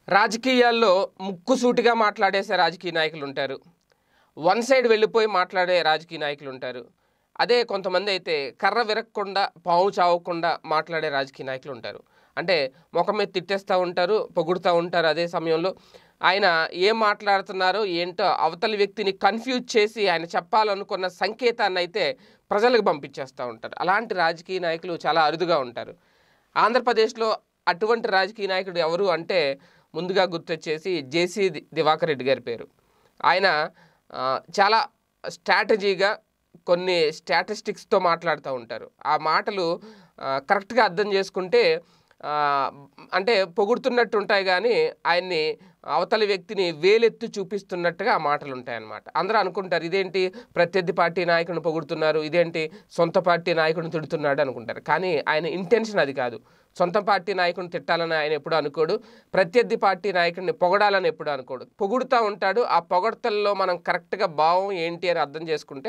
రాజకీయాల్లో ముక్కుసూటిగా మాట్లాడేసే రాజకీయ నాయకులు ఉంటారు వన్ సైడ్ వెళ్ళిపోయి మాట్లాడే రాజకీయ నాయకులు ఉంటారు అదే కొంతమంది అయితే కర్ర విరక్కుండా పావు చావకుండా మాట్లాడే రాజకీయ నాయకులు ఉంటారు అంటే ముఖం మీద తిట్టేస్తూ ఉంటారు పొగుడుతూ ఉంటారు అదే సమయంలో ఆయన ఏం మాట్లాడుతున్నారో ఏంటో అవతలి వ్యక్తిని కన్ఫ్యూజ్ చేసి ఆయన చెప్పాలనుకున్న సంకేతాన్ని అయితే ప్రజలకు పంపించేస్తూ ఉంటారు అలాంటి రాజకీయ నాయకులు చాలా అరుదుగా ఉంటారు ఆంధ్రప్రదేశ్లో అటువంటి రాజకీయ నాయకుడు ఎవరు అంటే ముందుగా గుర్తొచ్చేసి జేసీ ది- దివాకర్ రెడ్డి గారి పేరు ఆయన ఆ, చాలా స్ట్రాటజీగా కొన్ని స్టాటిస్టిక్స్తో మాట్లాడుతూ ఉంటారు ఆ మాటలు ఆ, కరెక్ట్గా అర్థం చేసుకుంటే ఆ, అంటే పొగుడుతున్నట్టు ఉంటాయి కానీ ఆయన్ని అవతలి వ్యక్తిని వేలెత్తి చూపిస్తున్నట్టుగా ఆ మాటలు ఉంటాయన్నమాట అందరూ అనుకుంటారు ఇదేంటి ప్రత్యర్థి పార్టీ నాయకుడిని పొగుడుతున్నారు ఇదేంటి సొంత పార్టీ నాయకుడిని తిడుతున్నాడు అనుకుంటారు కానీ ఆయన ఇంటెన్షన్ అది కాదు సొంత పార్టీ నాయకుడిని తిట్టాలని ఆయన ఎప్పుడు అనుకోడు ప్రత్యర్థి పార్టీ నాయకుడిని పొగడాలని ఎప్పుడు అనుకోడు పొగుడుతూ ఉంటాడు ఆ పొగడతల్లో మనం కరెక్ట్గా భావం ఏంటి అని అర్థం చేసుకుంటే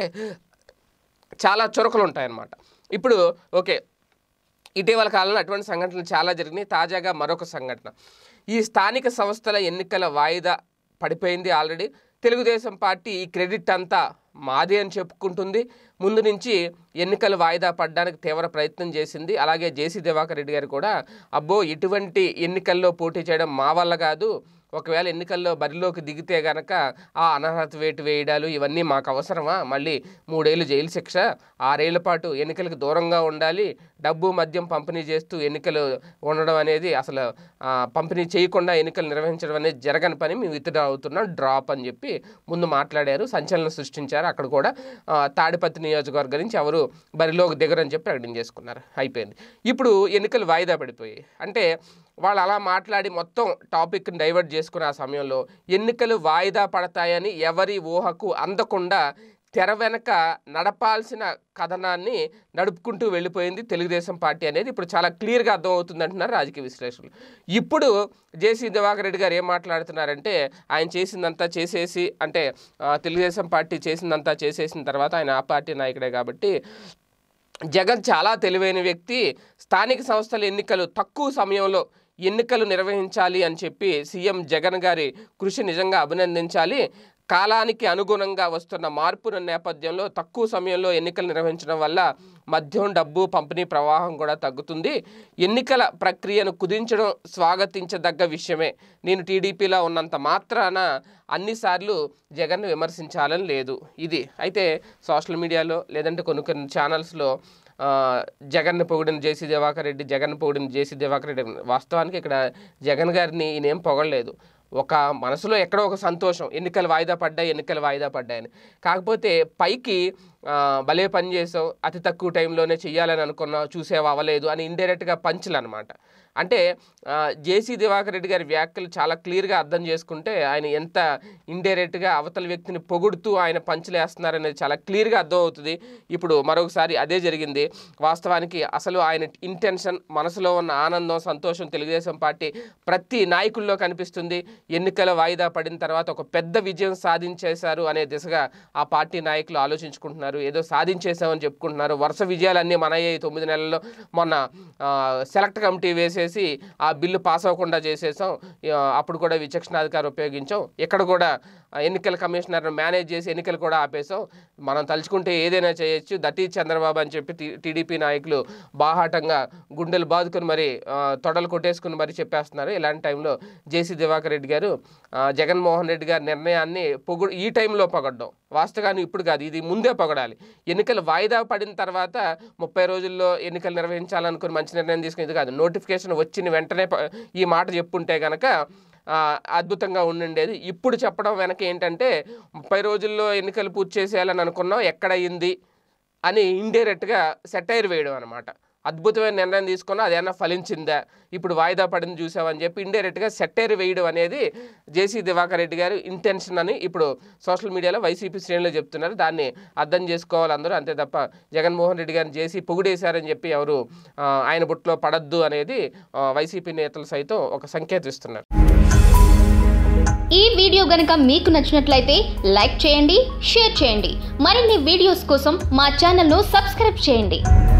చాలా చురకలు ఉంటాయన్నమాట ఇప్పుడు ఓకే ఇటీవల కాలంలో అటువంటి సంఘటనలు చాలా జరిగినాయి తాజాగా మరొక సంఘటన ఈ స్థానిక సంస్థల ఎన్నికల వాయిదా పడిపోయింది ఆల్రెడీ తెలుగుదేశం పార్టీ ఈ క్రెడిట్ అంతా మాదే అని చెప్పుకుంటుంది ముందు నుంచి ఎన్నికలు వాయిదా పడడానికి తీవ్ర ప్రయత్నం చేసింది అలాగే జేసీ దివాకర్ రెడ్డి గారు కూడా అబ్బో ఇటువంటి ఎన్నికల్లో పోటీ చేయడం మా వల్ల కాదు ఒకవేళ ఎన్నికల్లో బరిలోకి దిగితే గనక ఆ అనర్హత వేటు వేయడాలు ఇవన్నీ మాకు అవసరమా మళ్ళీ మూడేళ్ళు జైలు శిక్ష ఆరేళ్ల పాటు ఎన్నికలకు దూరంగా ఉండాలి డబ్బు మద్యం పంపిణీ చేస్తూ ఎన్నికలు ఉండడం అనేది అసలు ఆ, పంపిణీ చేయకుండా ఎన్నికలు నిర్వహించడం అనేది జరగని పని మేము విత్డ్రా అవుతున్నాం డ్రాప్ అని చెప్పి ముందు మాట్లాడారు సంచలనం సృష్టించారు అక్కడ కూడా ఆ, తాడిపత్రి నియోజకవర్గం నుంచి ఎవరు బరిలోకి దిగరని చెప్పి ప్రకటన చేసుకున్నారు అయిపోయింది ఇప్పుడు ఎన్నికలు వాయిదా పడిపోయాయి అంటే వాళ్ళు అలా మాట్లాడి మొత్తం టాపిక్ని డైవర్ట్ చేసుకున్న ఆ సమయంలో ఎన్నికలు వాయిదా పడతాయని ఎవరి ఊహకు అందకుండా తెర వెనక నడపాల్సిన కథనాన్ని నడుపుకుంటూ వెళ్ళిపోయింది తెలుగుదేశం పార్టీ అనేది ఇప్పుడు చాలా క్లియర్గా అర్థమవుతుంది అంటున్నారు రాజకీయ విశ్లేషకులు ఇప్పుడు జేసీ దివాకర్ రెడ్డి గారు ఏం మాట్లాడుతున్నారంటే ఆయన చేసిందంతా చేసేసి అంటే ఆ, తెలుగుదేశం పార్టీ చేసిందంతా చేసేసిన తర్వాత ఆయన ఆ పార్టీ నాయకుడే కాబట్టి జగన్ చాలా తెలివైన వ్యక్తి స్థానిక సంస్థల ఎన్నికలు తక్కువ సమయంలో ఎన్నికలు నిర్వహించాలి అని చెప్పి సీఎం జగన్ గారి కృషి నిజంగా అభినందించాలి కాలానికి అనుగుణంగా వస్తున్న మార్పుల నేపథ్యంలో తక్కువ సమయంలో ఎన్నికలు నిర్వహించడం వల్ల మద్యం డబ్బు పంపిణీ ప్రవాహం కూడా తగ్గుతుంది ఎన్నికల ప్రక్రియను కుదించడం స్వాగతించదగ్గ విషయమే నేను టీడీపీలో ఉన్నంత మాత్రాన అన్నిసార్లు జగన్ను విమర్శించాలని లేదు ఇది అయితే సోషల్ మీడియాలో లేదంటే కొన్ని కొన్ని ఛానల్స్లో ఆ, జగన్ పొగిడిన జేసీ దివాకర్ రెడ్డి జగన్ పొగిడిన జేసీ దివాకర్ రెడ్డి వాస్తవానికి ఇక్కడ జగన్ గారిని ఈయనేం పొగడలేదు ఒక మనసులో ఎక్కడో ఒక సంతోషం ఎన్నికలు వాయిదా పడ్డాయి ఎన్నికలు వాయిదా పడ్డాయని కాకపోతే పైకి ఆ, భలే పని చేసావు అతి తక్కువ టైంలోనే చెయ్యాలని అనుకున్నావు చూసేవా అవ్వలేదు అని ఇండైరెక్ట్గా పంచులు అనమాట అంటే ఆ, జేసీ దివాకర్ రెడ్డి గారి వ్యాఖ్యలు చాలా క్లియర్గా అర్థం చేసుకుంటే ఆయన ఎంత ఇండైరెక్ట్గా అవతల వ్యక్తిని పొగుడుతూ ఆయన పంచులు వేస్తున్నారనేది చాలా క్లియర్గా అర్థం అవుతుంది ఇప్పుడు మరొకసారి అదే జరిగింది వాస్తవానికి అసలు ఆయన ఇంటెన్షన్ మనసులో ఉన్న ఆనందం సంతోషం తెలుగుదేశం పార్టీ ప్రతి నాయకుల్లో కనిపిస్తుంది ఎన్నికల వాయిదా పడిన తర్వాత ఒక పెద్ద విజయం సాధించేశారు అనే దిశగా ఆ పార్టీ నాయకులు ఆలోచించుకుంటున్నారు ఏదో సాధించేసామని చెప్పుకుంటున్నారు వరుస విజయాలన్నీ మనయ్యాయి తొమ్మిది నెలల్లో మొన్న ఆ, సెలెక్ట్ కమిటీ వేసేసి ఆ బిల్లు పాస్ అవ్వకుండా చేసేసాం ఆ, అప్పుడు కూడా విచక్షణాధికారం ఉపయోగించాం ఇక్కడ కూడా ఆ, ఎన్నికల కమిషనర్ను మేనేజ్ చేసి ఎన్నికలు కూడా ఆపేసాం మనం తలుచుకుంటే ఏదైనా చేయొచ్చు దట్ ఈజ్ చంద్రబాబు అని చెప్పి టీ- టీడీపీ నాయకులు బాహాటంగా గుండెలు బాదుకుని మరి ఆ, తొడలు కొట్టేసుకుని మరి చెప్పేస్తున్నారు ఇలాంటి టైంలో జేసీ దివాకర్ రెడ్డి గారు ఆ, జగన్మోహన్ రెడ్డి గారి నిర్ణయాన్ని పొగు ఈ టైంలో పొగడ్డం వాస్తవాన్ని ఇప్పుడు కాదు ఇది ముందే పొగడాలి ఎన్నికలు వాయిదా పడిన తర్వాత ముప్పై రోజుల్లో ఎన్నికలు నిర్వహించాలనుకుని మంచి నిర్ణయం తీసుకునేది కాదు నోటిఫికేషన్ వచ్చిన వెంటనే ప- ఈ మాట చెప్పుంటే కనుక ఆ, అద్భుతంగా ఉండుండేది ఇప్పుడు చెప్పడం వెనక ఏంటంటే ముప్పై రోజుల్లో ఎన్నికలు పూర్తి చేసేయాలని అనుకున్నాం ఎక్కడయింది అని ఇండైరెక్ట్గా సెటైర్ వేయడం అనమాట అద్భుతమైన నిర్ణయం తీసుకున్నా అదేమన్నా ఫలించిందా ఇప్పుడు వాయిదా పడింది చూసామని చెప్పి ఇండైరెక్ట్గా సెట్టైర్ వేయడం అనేది జేసీ దివాకర్ రెడ్డి గారు ఇంటెన్షన్ అని ఇప్పుడు సోషల్ మీడియాలో వైసీపీ శ్రేణులు చెప్తున్నారు దాన్ని అర్థం చేసుకోవాలి అందరూ అంతే తప్ప జగన్మోహన్ రెడ్డి గారిని చేసి పొగిడేశారని చెప్పి ఎవరు ఆ, ఆయన బుట్లో పడద్దు అనేది ఆ, వైసీపీ నేతలు సైతం ఒక సంకేతం ఇస్తున్నారు ఈ వీడియో గనుక మీకు నచ్చినట్లయితే లైక్ చేయండి షేర్ చేయండి మరిన్ని వీడియోస్ కోసం మా ఛానల్ను సబ్స్క్రైబ్ చేయండి